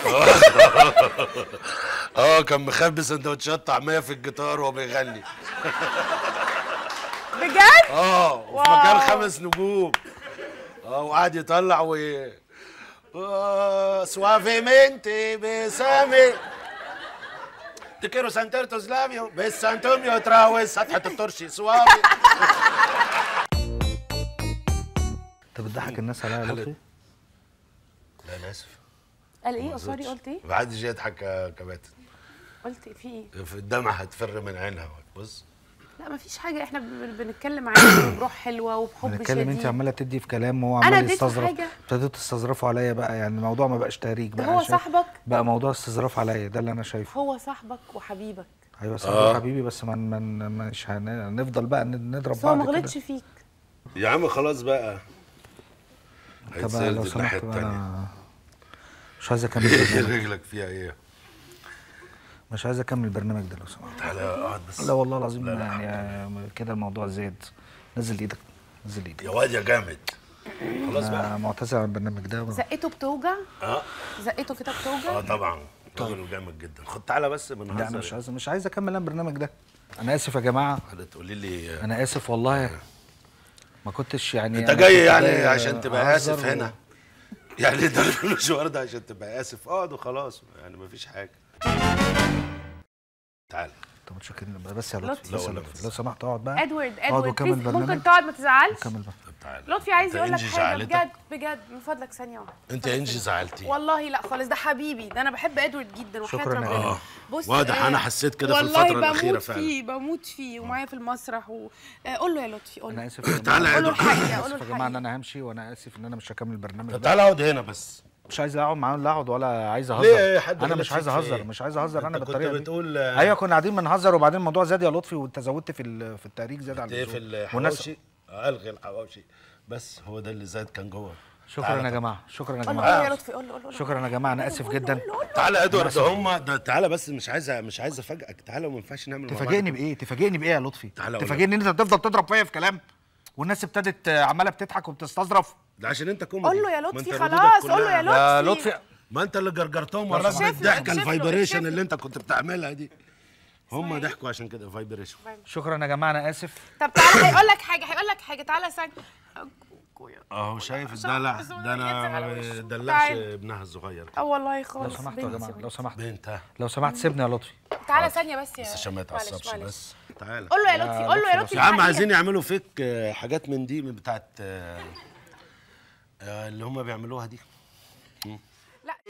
اه كان مخبي سندوتشات طعميه في الجيتار وهو بيغني بجد اه وفي واو. مكان خمس نجوم اه وقعد يطلع و آه، suavemente besame Te quiero sentir tus labios besándome otra vez سطحة الترشي سوافي انت بتضحك الناس عليا يا لطفي لا انا اسف قال ايه سوري قلت ايه ما حدش يضحك يا كباتن قلت في ايه في الدمعة هتفر من عينها بص لا مفيش حاجه احنا بن- بنتكلم عادي بروح حلوه وبحب بنتكلم انت شديد عماله تدي في كلام وهو أنا عمال اديته يستظرف حاجة؟ ابتديتوا تستظرفوا عليا بقى يعني الموضوع ما بقاش تهريج ده بقى هو شايف؟ صاحبك بقى موضوع استظراف عليا ده اللي انا شايفه هو صاحبك وحبيبك ايوه صاحبي آه. حبيبي بس من من مش هنفضل بقى نضرب بس هو بعض ما كده. غلطش فيك يا عم خلاص بقى طب لو هيتسال الناحية سمحت بقى التانية انا مش عايز اكمل البرنامج رجلك فيها ايه؟ مش عايز اكمل البرنامج ده لو سمحت تعالى اقعد بس لا والله العظيم لا، لا. يعني آه، كده الموضوع زاد نزل ايدك نزل ايدك يا واد يا جامد خلاص بقى انا معتذر عن البرنامج ده زقته بتوجع اه زقته كده بتوجع اه طبعا راجل جامد جدا خد تعالى بس من لا انا مش عايز مش عايز اكمل انا البرنامج ده انا اسف يا جماعه تقولي لي انا اسف والله ما كنتش يعني انت أنا جاي كنت يعني جاي عشان تبقى أهزر اسف و- هنا يعني ده المشوار ده عشان تبقى اسف اقعد وخلاص يعني مفيش حاجه تعالى طب متشكرين بس يا لطفي. لطفي لا بس يا والله لطفي بس. لو سمحت اقعد بقى ادوارد اقعد ادوارد وكمل بليز برنامج ممكن تقعد ما تزعلش كمل بقى طب تعالى لطفي عايز انت يقول لك إنجي حاجه زعلتك؟ بجد بجد من فضلك ثانيه واحده انت انجي زعلتي والله لا خالص ده حبيبي ده انا بحب ادوارد جدا وحياة شكراً يا ربنا آه. بص واضح آه، أنا حسيت كده في والله الفترة الأخيرة بموت فعلاً. فيه بموت فيه ومعايا في المسرح و... آه، قول له يا لطفي قول انا له اسف يا تعالى جماعه يا قول له ادوارد الحقيقه قول له اسف يا جماعه ان الحقيقه انا همشي وانا اسف ان انا مش هكمل البرنامج طب ده تعالى اقعد هنا بس مش عايز اقعد معاهم لا اقعد ولا عايز اهزر ليه حد انا غلط مش عايز فيك في اهزر إيه؟ مش عايز اهزر انا انت كنت بالطريقه دي بتقول ايوه كنا قاعدين بنهزر وبعدين الموضوع زاد يا لطفي وانت زودت في ال- في التهريج زاد على ايه في اللزوم. والناس الحواوشي الغي الحواوشي بس هو ده اللي زاد كان جوه شكرا تعالى يا طب. جماعه شكرا يا قول له جماعه يا لطفي قول له قول له شكرا يا جماعه انا اسف جدا تعالى يا ادوارد ده هم ده تعالى بس مش عايز مش عايز افاجئك تعالى وما ينفعش نعمل مع بعض تفاجئني كده. بايه تفاجئني بايه يا لطفي تعالى أقول تفاجئني ان انت تفضل تضرب فيا في كلام والناس ابتدت آه، عماله بتضحك وبتستظرف ده عشان انت كوميدي قول له يا ما لطفي انت ردودك خلاص قول له كلها- يا لطفي يا لطفي ما انت اللي جرجرتهم ورا اكشف له، الضحكه اكشف له، الفايبريشن اكشف اللي انت كنت بتعملها دي هم ضحكوا عشان كده فايبريشن شكرا يا جماعه انا اسف طب تعالى هيقول لك حاجه هيقول لك حاجه تعالى ثانيه أخويا. اهو شايف عشان الدلع بس هو ده انا ينزل على ما وشه. بدلعش تعال. ابنها الصغير اه والله لو خالص سمحتوا يا بنتي جماعه لو سمحت بنت لو سمحت سيبني يا لطفي تعالى ثانيه بس يا بس عشان ما معلش، يتعصبش معلش. بس تعالى قول له يا لطفي قول له يا لطفي يا عم الحقيقة. عايزين يعملوا فيك آه، حاجات من دي من بتاعت آه، آه، اللي هم بيعملوها دي